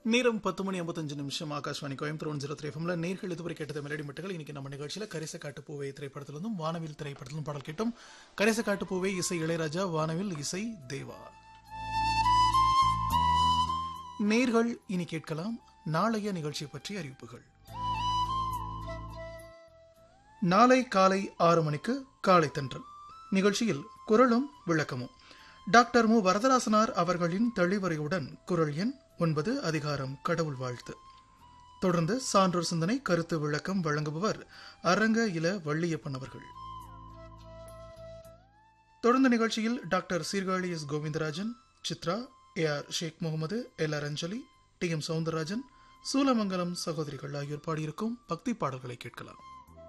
நேரம் பத்து மணி ஐம்பத்தஞ்சு நிமிஷம் Akashvani Coimbatore one zero three எஃப்எம்ல நேர்கள் இதுவரை கேட்டது மெலடி மட்டுகள் இன்னைக்கு நம்ம நிகழ்ச்சியில கரிச காட்டு பூவை திரைப்படத்திலிருந்தும் வானவில் திரைப்படத்திலும் பாடல் கேட்டோம் கரிச காட்டு பூவை இசை இளையராஜா வானவில் இசை தேவா நேர்கள் இனி கேட்கலாம் நாளைய நிகழ்ச்சி பற்றிய அறிவிப்புகள் நாளை காலை ஆறு மணிக்கு காலை தென்றல் நிகழ்ச்சியில் குரலும் விளக்கமும் டாக்டர் மு வரதராசனார் அவர்களின் தெளிவரையுடன் குரல் எண் ஒன்பது அதிகாரம் கடவுள் வாழ்த்து தொடர்ந்து சான்றோர் சிந்தனை கருத்து விளக்கம் வழங்குபவர் அரங்க இல வள்ளியப்பன் அவர்கள் தொடர்ந்த நிகழ்ச்சியில் doctor Sirkazhi S Govindarajan Chitra A R Sheikh Mohammed L R Anjali T M Soundararajan Soolamangalam சகோதரிகள் ஆகியோர் பாடியிருக்கும் பக்தி பாடல்களை கேட்கலாம்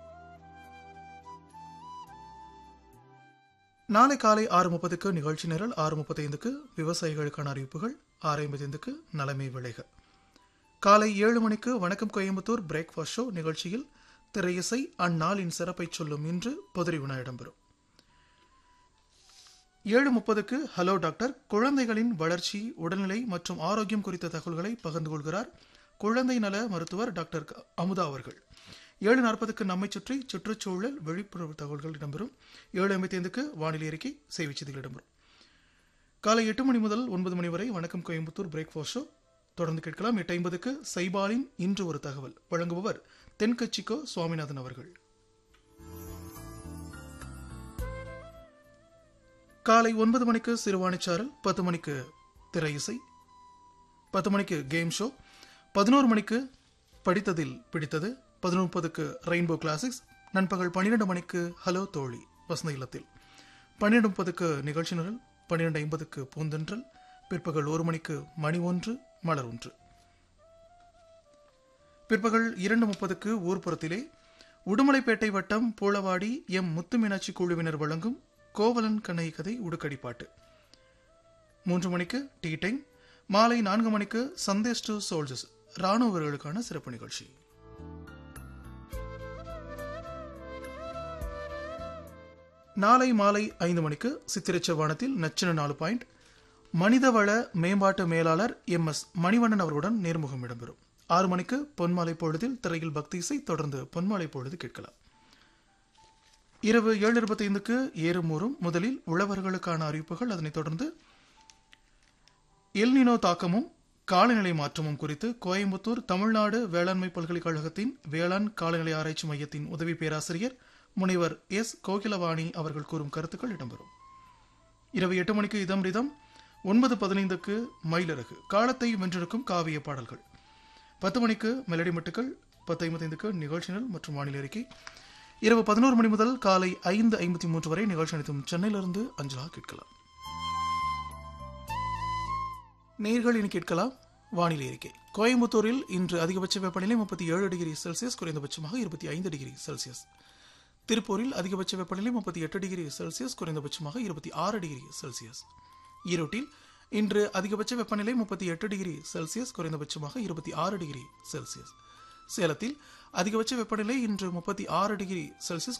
நாளை காலை ஆறு முப்பதுக்கு நிகழ்ச்சி நிரல் ஆறு முப்பத்தைந்துக்கு விவசாயிகளுக்கான அறிவிப்புகள் ஆறு ஐம்பத்தைந்துக்கு நலமை விளைக காலை ஏழு மணிக்கு வணக்கம் கோயம்புத்தூர் பிரேக்ஃபாஸ்ட் ஷோ நிகழ்ச்சியில் திரையிசை அந்நாளின் சிறப்பை சொல்லும் இன்று பொதுரி வினா இடம்பெறும் ஏழு முப்பதுக்கு ஹலோ டாக்டர் குழந்தைகளின் வளர்ச்சி உடல்நிலை மற்றும் ஆரோக்கியம் குறித்த தகவல்களை பகிர்ந்து கொள்கிறார் குழந்தை நல மருத்துவர் டாக்டர் அமுதா அவர்கள் ஏழு நாற்பதுக்கு நம்மை சுற்றி சுற்றுச்சூழல் விழிப்புணர்வு தகவல்கள் இடம்பெறும் ஏழு ஐம்பத்தி ஐந்துக்கு வானிலை அறிக்கை செய்தி செய்திகள் இடம்பெறும் காலை எட்டு மணி முதல் ஒன்பது மணி வரை வணக்கம் கோயம்புத்தூர் பிரேக்ஃபாஸ்ட் ஷோ தொடர்ந்து கேட்கலாம் எட்டு ஐம்பதுக்கு சைபாலின் இன்று ஒரு தகவல் வழங்குபவர் தென்கட்சிக்கோ சுவாமிநாதன் அவர்கள் காலை ஒன்பது மணிக்கு சிறுவாணிச்சாரல் பத்து மணிக்கு திரை இசை பத்து மணிக்கு கேம் ஷோ பதினோரு மணிக்கு படித்ததில் பிடித்தது பதினொன்று முப்பதுக்கு ரெயின்போ கிளாசிக்ஸ் நண்பகல் பன்னிரெண்டு மணிக்கு ஹலோ தோழி வசந்த இல்லத்தில் பன்னிரெண்டு முப்பதுக்கு நிகழ்ச்சி நிரல் பன்னிரெண்டு ஐம்பதுக்கு பூந்தென்றல் பிற்பகல் ஒரு மணிக்கு மணி ஒன்று மலர் ஒன்று பிற்பகல் இரண்டு முப்பதுக்கு ஊர்ப்புறத்திலே உடுமலைப்பேட்டை வட்டம் பூளவாடி எம் முத்து மீனாட்சி குழுவினர் வழங்கும் கோவலன் கண்ணை கதை உடுக்கடி பாட்டு மூன்று மணிக்கு டீ டைம் மாலை நான்கு மணிக்கு சந்தேஷ் டு சோல்ஜர்ஸ் ராணுவ வீரர்களுக்கான சிறப்பு நிகழ்ச்சி நாளை மாலை ஐந்து மணிக்கு சித்திரச்சவானத்தில் நச்சின நாலு பாயிண்ட் மனிதவள மேம்பாட்டு மேலாளர் எம் எஸ் மணிவண்ணன் அவர்களுடன் நேர்முகம் இடம்பெறும் ஆறு மணிக்கு பொன்மாலை பொழுதில் திரையில் பக்தி இசை தொடர்ந்து பொன்மாலை பொழுது கேட்கலாம் இரவு ஏழு இருபத்தி ஐந்துக்கு ஏறுமூறும் முதலில் உழவர்களுக்கான அறிவிப்புகள் அதனைத் தொடர்ந்து எல்னினோ தாக்கமும் காலநிலை மாற்றமும் குறித்து கோயம்புத்தூர் தமிழ்நாடு வேளாண்மை பல்கலைக்கழகத்தின் வேளாண் காலநிலை ஆராய்ச்சி மையத்தின் உதவி பேராசிரியர் முனைவர் எஸ் கோகிலவாணி அவர்கள் கூறும் கருத்துக்கள் இடம்பெறும் இரவு எட்டு மணிக்கு இதம் ரிதம் ஒன்பது பதினைந்துக்கு மயிலிறகு காலத்தை வென்றிருக்கும் காவிய பாடல்கள் பத்து மணிக்கு மெலடி மட்டுக்கள் பத்து ஐம்பத்தைந்துக்கு நிகழ்ச்சிகள் மற்றும் வானிலை அறிக்கை இரவு பதினோரு மணி முதல் காலை ஐந்து ஐம்பத்தி மூன்று வரை நிகழ்ச்சி அனைத்தும் சென்னையிலிருந்து அஞ்சலா கேட்கலாம் நேர்கள் இனி கேட்கலாம் வானிலை அறிக்கை கோயம்புத்தூரில் இன்று அதிகபட்ச வெப்பநிலை முப்பத்தி ஏழு டிகிரி செல்சியஸ் குறைந்தபட்சமாக இருபத்தி ஐந்து டிகிரி செல்சியஸ் திருப்பூரில் அதிகபட்ச வெப்பநிலை முப்பத்தி எட்டு டிகிரி செல்சியஸ் குறைந்தபட்சமாக இருபத்தி ஆறு டிகிரி செல்சியஸ் ஈரோட்டில் இன்று அதிகபட்ச வெப்பநிலை முப்பத்தி எட்டு டிகிரி செல்சியஸ் குறைந்தபட்சமாக இருபத்தி ஆறு டிகிரி செல்சியஸ் சேலத்தில் அதிகபட்ச வெப்பநிலை இன்று முப்பத்தி ஆறு டிகிரி செல்சியஸ்